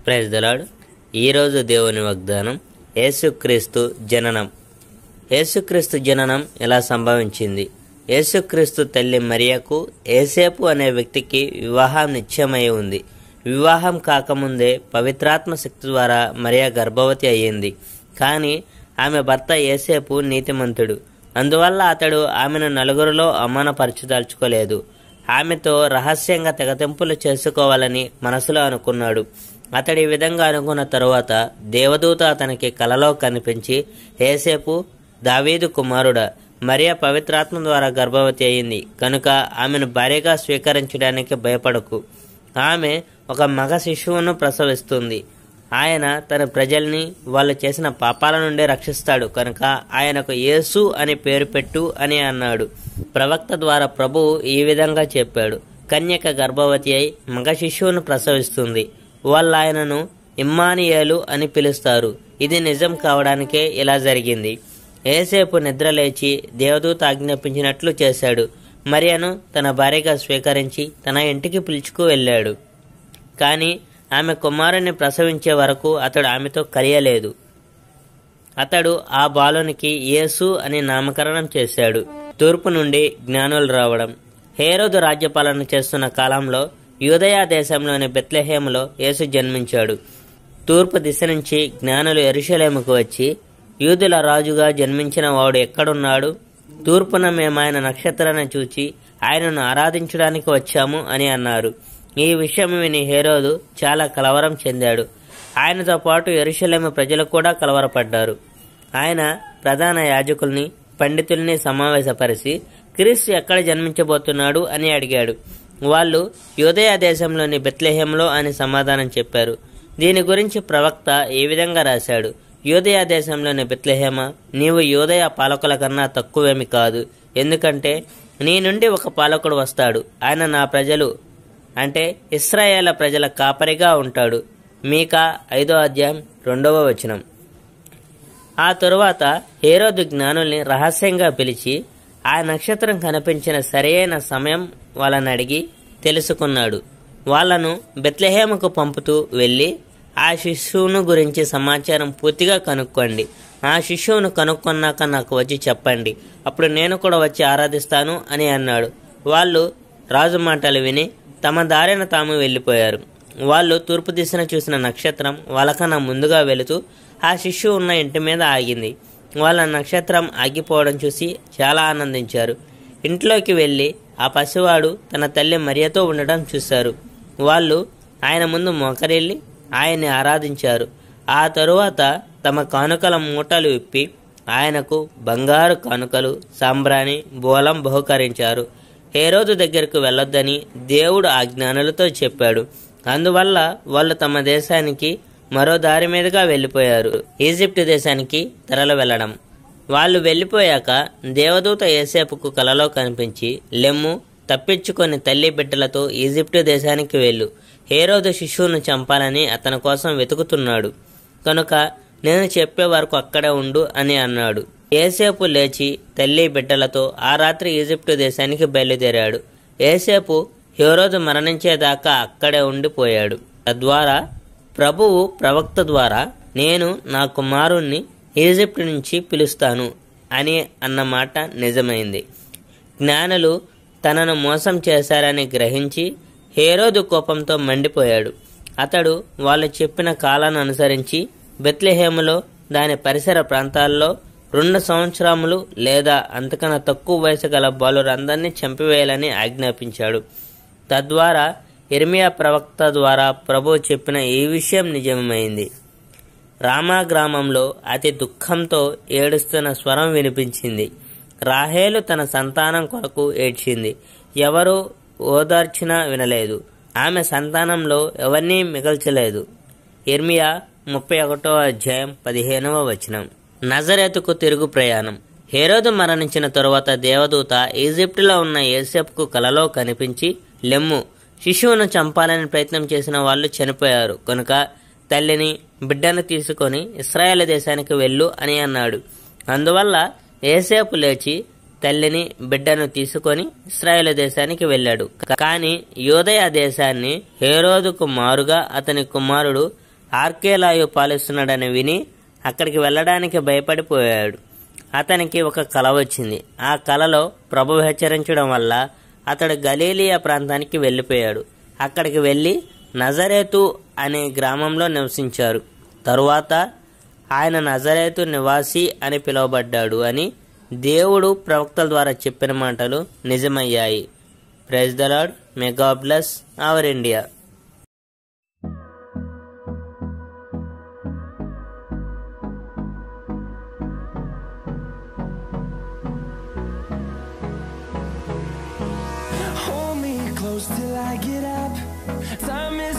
Praise దలాడు ఈరోజు దేవుని వాగ్దానం యేసుక్రీస్తు జననం యేసుక్రీస్తు జననం ఎలా సంభవించింది యేసుక్రీస్తు తల్లి మరియకు ఏసేపు అనే వ్యక్తికి వివాహం నిశ్చయమై ఉంది వివాహం కాకముందే పవిత్రాత్మ శక్తి ద్వారా మరియా గర్భవతి అయ్యింది కానీ ఆమె భర్త ఏసేపు నీతిమంతుడు అందువల్ల అతడు ఆమెను నలుగురిలో అవమానపరచదలుచుకోలేదు ఆమెతో రహస్యంగా తెగతెంపులు చేసుకోవాలని మనసులో అనుకున్నాడు అతడి ఈ విధంగా అనుకున్న తరువాత దేవదూత అతనికి కలలో కనిపించి ఏసేపు దావీదు కుమారుడ మరియా పవిత్రాత్మ ద్వారా గర్భవతి అయింది కనుక ఆమెను భార్యగా స్వీకరించడానికి భయపడకు ఆమె ఒక మగ శిశువును ప్రసవిస్తుంది ఆయన తన ప్రజల్ని వాళ్ళు చేసిన పాపాల నుండి రక్షిస్తాడు కనుక ఆయనకు యేసు అని పేరు పెట్టు అని అన్నాడు ప్రవక్త ద్వారా ప్రభువు ఈ విధంగా చెప్పాడు కన్యక గర్భవతి అయి మగ శిశువును ప్రసవిస్తుంది వాళ్ళు ఆయనను ఇమ్మానియేలు అని పిలుస్తారు ఇది నిజం కావడానికే ఇలా జరిగింది ఏసేపు నిద్రలేచి దేవదూత ఆజ్ఞాపించినట్లు చేశాడు మరియను తన భార్యగా స్వీకరించి తన ఇంటికి పిలుచుకు వెళ్ళాడు కానీ ఆమె కుమారుని ప్రసవించే వరకు అతడు ఆమెతో కలియలేదు అతడు ఆ బాలునికి యేసు అని నామకరణం చేశాడు తూర్పు నుండి జ్ఞానులు రావడం హేరోదు రాజ్యపాలన చేస్తున్న కాలంలో యూదయా దేశంలోని బెత్లెహేములో యేసు జన్మించాడు తూర్పు దిశ నుంచి జ్ఞానులు ఎరుషలేముకు వచ్చి యూదుల రాజుగా జన్మించిన వాడు ఎక్కడున్నాడు తూర్పున మేము ఆయన నక్షత్రాన్ని చూచి ఆయనను ఆరాధించడానికి వచ్చాము అని అన్నారు ఈ విషయం విని హేరోదు చాలా కలవరం చెందాడు ఆయనతో పాటు ఎరుషలేము ప్రజలు కూడా కలవరపడ్డారు ఆయన ప్రధాన యాజకుల్ని పండితుల్ని సమావేశపరిచి క్రీస్తు ఎక్కడ జన్మించబోతున్నాడు అని అడిగాడు వాళ్ళు యోదయ దేశంలోని బెత్లెహేంలో అని సమాధానం చెప్పారు దీని గురించి ప్రవక్త ఈ విధంగా రాశాడు యోదయ దేశంలోని బెత్లెహేమ నీవు యోదయ పాలకుల కన్నా తక్కువేమి కాదు ఎందుకంటే నీ నుండి ఒక పాలకుడు వస్తాడు ఆయన నా ప్రజలు అంటే ఇస్రాయేల ప్రజల కాపరిగా ఉంటాడు మీకా ఐదో అధ్యాయం రెండవ వచనం ఆ తరువాత హేరోదు జ్ఞానుల్ని రహస్యంగా పిలిచి ఆ నక్షత్రం కనిపించిన సరైన సమయం వాళ్ళని అడిగి తెలుసుకున్నాడు వాళ్ళను బెత్లెహేముకు పంపుతూ వెళ్ళి ఆ శిశువును గురించి సమాచారం పూర్తిగా కనుక్కోండి ఆ శిశువును కనుక్కున్నాక నాకు వచ్చి చెప్పండి అప్పుడు నేను కూడా వచ్చి ఆరాధిస్తాను అని అన్నాడు వాళ్ళు రాజు మాటలు విని తమ దారిన తాము వెళ్ళిపోయారు వాళ్ళు తూర్పు దిశన చూసిన నక్షత్రం వాళ్ళకన్నా ముందుగా వెళుతూ ఆ శిశువు ఉన్న ఇంటి మీద ఆగింది వాళ్ళ నక్షత్రం ఆగిపోవడం చూసి చాలా ఆనందించారు ఇంట్లోకి వెళ్ళి ఆ పసివాడు తన తల్లి మరియతో ఉండడం చూశారు వాళ్ళు ఆయన ముందు మోకరిల్లి ఆయన్ని ఆరాధించారు ఆ తరువాత తమ కానుకల మూటలు విప్పి ఆయనకు బంగారు కానుకలు సాంబ్రాణి బోలం బహుకరించారు హేరోదు దగ్గరకు వెళ్ళొద్దని దేవుడు ఆ జ్ఞానులతో చెప్పాడు అందువల్ల వాళ్ళు తమ దేశానికి మరో దారి మీదుగా వెళ్ళిపోయారు ఈజిప్ట్ దేశానికి తరలి వెళ్ళడం వాళ్ళు వెళ్ళిపోయాక దేవదూత ఏసేపుకు కలలో కనిపించి లెమ్ము తప్పించుకొని తల్లి బిడ్డలతో ఈజిప్టు దేశానికి వెళ్ళు హేరోదు శిశువును చంపాలని అతని కోసం వెతుకుతున్నాడు కనుక నేను చెప్పే వరకు అక్కడే ఉండు అని అన్నాడు ఏసేపు లేచి తల్లి బిడ్డలతో ఆ రాత్రి ఈజిప్టు దేశానికి బయలుదేరాడు ఏసేపు హేరోదు మరణించేదాకా అక్కడే ఉండిపోయాడు తద్వారా ప్రభువు ప్రవక్త ద్వారా నేను నా కుమారుణ్ణి ఈజిప్ట్ నుంచి పిలుస్తాను అని అన్నమాట నిజమైంది జ్ఞానులు తనను మోసం చేశారని గ్రహించి హేరోదు కోపంతో మండిపోయాడు అతడు వాళ్ళు చెప్పిన కాలాన్ని అనుసరించి బెత్లెహేములో దాని పరిసర ప్రాంతాల్లో రెండు సంవత్సరములు లేదా అంతకన్నా తక్కువ వయసు గల బాలురందరినీ చంపివేయాలని ఆజ్ఞాపించాడు తద్వారా ఇర్మియా ప్రవక్త ద్వారా ప్రభు చెప్పిన ఈ విషయం నిజమైంది రామా గ్రామంలో అతి దుఃఖంతో ఏడుస్తున్న స్వరం వినిపించింది రాహేలు తన సంతానం కొరకు ఏడ్చింది ఎవరు ఓదార్చినా వినలేదు ఆమె సంతానంలో ఎవరినీ మిగల్చలేదు ఇర్మియా ముప్పై ఒకటో అధ్యాయం పదిహేనవ వచనం నజరేతుకు తిరుగు ప్రయాణం హేరోదు మరణించిన తరువాత దేవదూత ఈజిప్టులో ఉన్న ఏసేపుకు కలలో కనిపించి లెమ్ము శిశువును చంపాలని ప్రయత్నం చేసిన వాళ్ళు చనిపోయారు కనుక తల్లిని బిడ్డను తీసుకొని ఇస్రాయేల్ దేశానికి వెళ్ళు అని అన్నాడు అందువల్ల ఏసేపు లేచి తల్లిని బిడ్డను తీసుకొని ఇస్రాయేల్ దేశానికి వెళ్ళాడు కానీ యోదయ దేశాన్ని హేరోదుకు మారుగా అతని కుమారుడు ఆర్కేలాయు పాలిస్తున్నాడని విని అక్కడికి వెళ్ళడానికి భయపడిపోయాడు అతనికి ఒక కల వచ్చింది ఆ కలలో ప్రభు హెచ్చరించడం వల్ల అతడు గలీలియా ప్రాంతానికి వెళ్ళిపోయాడు అక్కడికి వెళ్ళి నజరేతు అనే గ్రామంలో నివసించారు తరువాత ఆయన నజరేతు నివాసి అని పిలువబడ్డాడు అని దేవుడు ప్రవక్తల ద్వారా చెప్పిన మాటలు నిజమయ్యాయి praise the Lord mega plus our India Hold me close till I get up. Time is